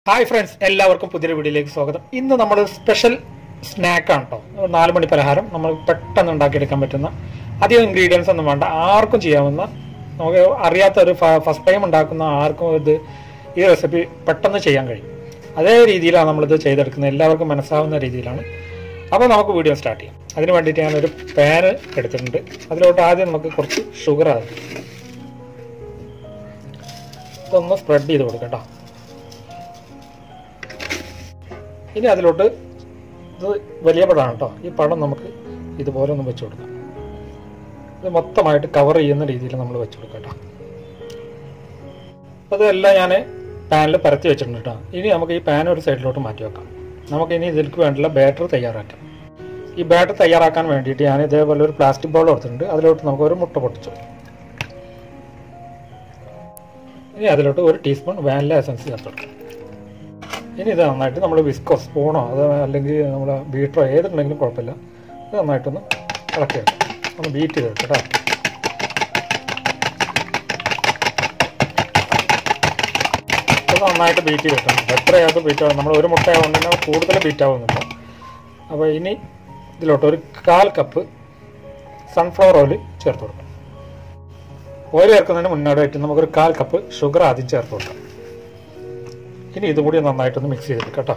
hi friends എല്ലാവർക്കും പുതിയൊരു വീഡിയോയിലേക്ക് സ്വാഗതം ഇന്ന് നമ്മൾ സ്പെഷ്യൽ സ്നാക്കാണ് കേട്ടോ നാല് മണി പലഹാരം നമ്മൾ പെട്ടെന്ന് ഉണ്ടാക്കിയെടുക്കാൻ പറ്റുന്ന അധികം ഇൻഗ്രീഡിയൻസ് ഒന്നും വേണ്ട ആർക്കും ചെയ്യാവുന്ന നമുക്ക് അറിയാത്ത ഒരു ഫസ്റ്റ് ടൈം ഉണ്ടാക്കുന്ന ആർക്കും ഇത് ഈ റെസിപ്പി പെട്ടെന്ന് ചെയ്യാൻ കഴിയും അതേ രീതിയിലാണ് നമ്മളിത് ചെയ്തെടുക്കുന്നത് എല്ലാവർക്കും മനസ്സാവുന്ന രീതിയിലാണ് അപ്പോൾ നമുക്ക് വീഡിയോ സ്റ്റാർട്ട് ചെയ്യാം അതിന് വേണ്ടിയിട്ട് ഞാനൊരു പാന് എടുത്തിട്ടുണ്ട് അതിലോട്ട് ആദ്യം നമുക്ക് കുറച്ച് ഷുഗർ ആകും ഇതൊന്ന് സ്പ്രെഡ് ചെയ്ത് കൊടുക്കാം കേട്ടോ ഇനി അതിലോട്ട് ഇത് വലിയ പടമാണ് കേട്ടോ ഈ പടം നമുക്ക് ഇതുപോലെ ഒന്ന് വെച്ച് കൊടുക്കാം ഇത് മൊത്തമായിട്ട് കവർ ചെയ്യുന്ന രീതിയിൽ നമ്മൾ വെച്ച് കൊടുക്കാം കേട്ടോ അപ്പോൾ ഇതെല്ലാം ഞാൻ പാനിൽ പരത്തി വെച്ചിട്ടുണ്ട് കേട്ടോ ഇനി നമുക്ക് ഈ പാൻ ഒരു സൈഡിലോട്ട് മാറ്റി വെക്കാം നമുക്ക് ഇനി ഇതിലേക്ക് വേണ്ടിയുള്ള ബാറ്റർ തയ്യാറാക്കാം ഈ ബാറ്റർ തയ്യാറാക്കാൻ വേണ്ടിയിട്ട് ഞാൻ ഇതേപോലെ ഒരു പ്ലാസ്റ്റിക് ബൗൾ എടുത്തിട്ടുണ്ട് അതിലോട്ട് നമുക്ക് ഒരു മുട്ട പൊട്ടിച്ചു ഇനി അതിലോട്ട് ഒരു ടീസ്പൂൺ വാനില എസൻസ് ചേർത്ത് കൊടുക്കാം ഇനി ഇത് നന്നായിട്ട് നമ്മൾ വിസ്കോ സ്പൂണോ അത് അല്ലെങ്കിൽ നമ്മൾ ബീറ്ററോ ഏതുണ്ടെങ്കിലും കുഴപ്പമില്ല ഇത് നന്നായിട്ടൊന്ന് ഇളക്കി വെക്കാം ഒന്ന് ബീറ്റ് ചെയ്ത് വെക്കാം കേട്ടോ ഇത് നന്നായിട്ട് ബീറ്റ് ചെയ്ത് വെക്കണം എത്രയായിട്ട് ബീറ്റ് ആവും നമ്മൾ ഒരു മുട്ട ആവുകൊണ്ട് തന്നെ കൂടുതൽ ബീറ്റ് ആവുന്നില്ല അപ്പോൾ ഇനി ഇതിലോട്ട് ഒരു കാൽ കപ്പ് സൺഫ്ലവർ ഓയിൽ ചേർത്ത് കൊടുക്കാം ഓയിൽ ചേർക്കുന്നതിന് മുന്നോടിയായിട്ട് നമുക്കൊരു കാൽ കപ്പ് ഷുഗർ ആദ്യം ചേർത്ത് കൊടുക്കാം ഇനി ഇതും കൂടി നന്നായിട്ടൊന്ന് മിക്സ് ചെയ്തെടുക്കാം കേട്ടോ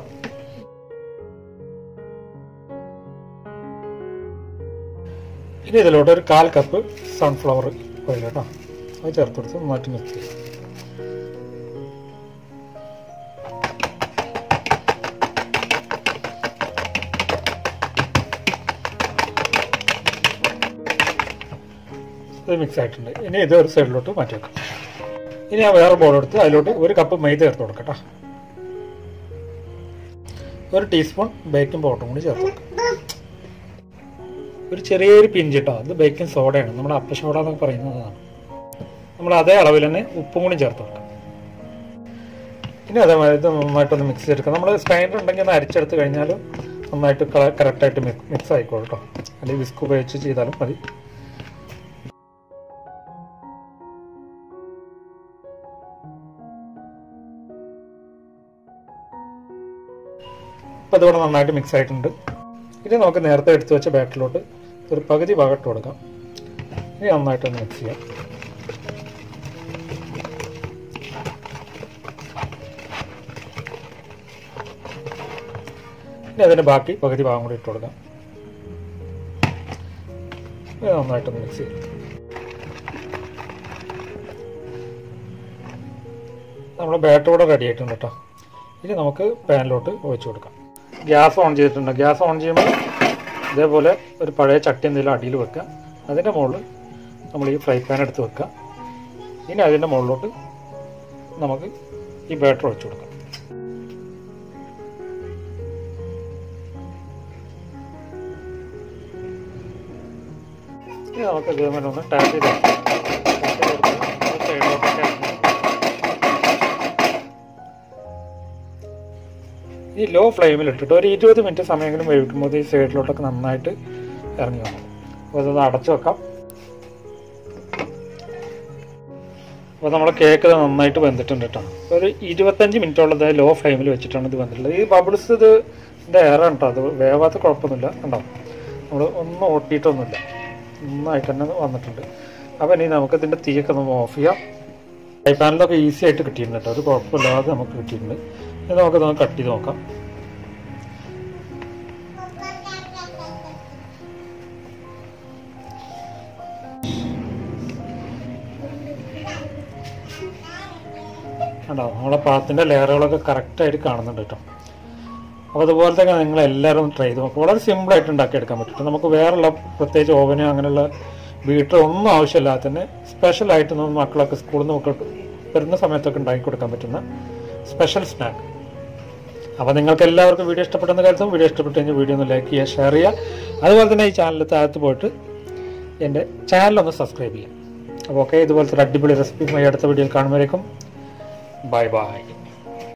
ഇനി ഇതിലോട്ട് ഒരു കാൽ കപ്പ് സൺഫ്ലവർ ഓയിൽ കേട്ടോ അത് ചേർത്ത് കൊടുത്ത് നന്നായിട്ട് മിക്സ് ചെയ്യും ഇത് മിക്സ് ആയിട്ടുണ്ട് ഇനി ഇത് ഒരു സൈഡിലോട്ട് മാറ്റി വെക്കാം ഇനി ഞാൻ വേറെ ബോൾ എടുത്ത് അതിലോട്ട് ഒരു കപ്പ് മൈദ ചേർത്ത് കൊടുക്കട്ടോ ഒരു ടീസ്പൂൺ ബേക്കിംഗ് പൗഡറും കൂടി ചേർത്ത് കൊടുക്കാം ഒരു ചെറിയൊരു പിഞ്ച് കേട്ടോ അത് ബേക്കിംഗ് സോഡയാണ് നമ്മൾ അപ്പ സോഡ എന്നൊക്കെ പറയുന്നതാണ് നമ്മൾ അതേ അളവിൽ തന്നെ ഉപ്പും കൂടി ചേർത്ത് കൊടുക്കാം ഇനി അതേമാതിരി ഇത് നന്നായിട്ടൊന്ന് മിക്സ് ചെയ്തെടുക്കാം നമ്മൾ സ്പൈനർ ഉണ്ടെങ്കിൽ ഒന്ന് അരിച്ചെടുത്ത് കഴിഞ്ഞാൽ നന്നായിട്ട് കറക്റ്റായിട്ട് മിക്സ് ആയിക്കോളും കേട്ടോ അല്ലെങ്കിൽ വിസ്ക് ഉപയോഗിച്ച് ചെയ്താലും മതി അപ്പോൾ ഇതിവിടെ നന്നായിട്ട് മിക്സ് ആയിട്ടുണ്ട് ഇനി നമുക്ക് നേരത്തെ എടുത്തു വെച്ച ബാറ്ററിലോട്ട് ഒരു പകുതി ഭാഗത്ത് കൊടുക്കാം ഇനി നന്നായിട്ടൊന്ന് മിക്സ് ചെയ്യാം ഇനി അതിന് ബാക്കി പകുതി ഭാഗം കൂടി ഇട്ട് കൊടുക്കാം ഇനി നന്നായിട്ടൊന്ന് മിക്സ് ചെയ്യാം നമ്മുടെ ബാറ്റർ കൂടെ റെഡി ആയിട്ടുണ്ട് കേട്ടോ ഇനി നമുക്ക് പാനിലോട്ട് ഒഴിച്ചു കൊടുക്കാം ഗ്യാസ് ഓൺ ചെയ്തിട്ടുണ്ട് ഗ്യാസ് ഓൺ ചെയ്യുമ്പോൾ ഇതേപോലെ ഒരു പഴയ ചട്ടി എന്തെങ്കിലും അടിയിൽ വെക്കുക അതിൻ്റെ മുകളിൽ നമ്മൾ ഈ ഫ്രൈ പാൻ എടുത്ത് വെക്കുക ഇനി അതിൻ്റെ മുകളിലോട്ട് നമുക്ക് ഈ ബാറ്റർ ഒഴിച്ചു കൊടുക്കാം ഇനി നമുക്ക് ഇതേപോലെ ഒന്ന് ടാപ്പ് ചെയ്ത് സൈഡിലോട്ടൊക്കെ ഈ ലോ ഫ്ലെയിമിൽ ഇട്ടിട്ട് ഒരു ഇരുപത് മിനിറ്റ് സമയമെങ്കിലും വേവിക്കുമ്പോൾ ഈ സൈഡിലോട്ടൊക്കെ നന്നായിട്ട് ഇറങ്ങി വന്നു അപ്പോൾ അതൊന്ന് അടച്ചു വെക്കാം അപ്പോൾ നമ്മുടെ കേക്ക് നന്നായിട്ട് വെന്തിട്ടുണ്ട് കേട്ടോ ഒരു ഇരുപത്തഞ്ച് മിനിറ്റോളം ലോ ഫ്ലെയിമിൽ വെച്ചിട്ടാണ് ഇത് വെന്തിട്ടുള്ളത് ഈ ബബിൾസ് ഇത് ഇതിൻ്റെ എയറാണ് കേട്ടോ അത് വേവാത്ത കുഴപ്പമൊന്നുമില്ല കണ്ടോ നമ്മൾ ഒന്നും ഓട്ടിയിട്ടൊന്നുമില്ല നന്നായിട്ട് തന്നെ വന്നിട്ടുണ്ട് അപ്പോൾ ഇനി നമുക്ക് ഇതിൻ്റെ തീയൊക്കെ ഒന്ന് ഓഫ് ചെയ്യാം ഫ്രൈ പാനിലൊക്കെ ഈസി ആയിട്ട് കിട്ടിയിട്ടുണ്ട് കേട്ടോ ഒരു കുഴപ്പമില്ലാതെ നമുക്ക് കിട്ടിയിട്ടുണ്ട് ഇത് നമുക്ക് നമുക്ക് കട്ട് ചെയ്ത് നോക്കാം കണ്ടോ നമ്മളെ പാത്തിൻ്റെ ലെയറുകളൊക്കെ കറക്റ്റായിട്ട് കാണുന്നുണ്ട് കേട്ടോ അപ്പോൾ അതുപോലെ തന്നെ നിങ്ങൾ എല്ലാവരും ട്രൈ ചെയ്ത് നോക്കും വളരെ സിമ്പിളായിട്ട് ഉണ്ടാക്കിയെടുക്കാൻ പറ്റും നമുക്ക് വേറെയുള്ള പ്രത്യേകിച്ച് ഓവന് അങ്ങനെയുള്ള ബീറ്റർ ഒന്നും ആവശ്യമില്ലാതെ തന്നെ സ്പെഷ്യലായിട്ട് നമ്മൾ മക്കളൊക്കെ സ്കൂളിൽ നിന്ന് ഒക്കെ വരുന്ന സമയത്തൊക്കെ ഉണ്ടാക്കി കൊടുക്കാൻ പറ്റുന്ന സ്പെഷ്യൽ സ്നാക്ക് അപ്പോൾ നിങ്ങൾക്ക് എല്ലാവർക്കും വീഡിയോ ഇഷ്ടപ്പെട്ടെന്ന് കരുതും വീഡിയോ ഇഷ്ടപ്പെട്ട് കഴിഞ്ഞാൽ വീഡിയോ ഒന്ന് ലൈക്ക് ചെയ്യുക ഷെയർ ചെയ്യുക അതുപോലെ തന്നെ ഈ ചാനൽ താഴത്ത് പോയിട്ട് എൻ്റെ ചാനലൊന്ന് സബ്സ്ക്രൈബ് ചെയ്യുക അപ്പോൾ ഓക്കെ ഇതുപോലത്തെ ഒരു അടിപൊളി റെസിപ്പിയുമായി അടുത്ത വീഡിയോയിൽ കാണുമ്പോഴേക്കും ബൈ ബൈ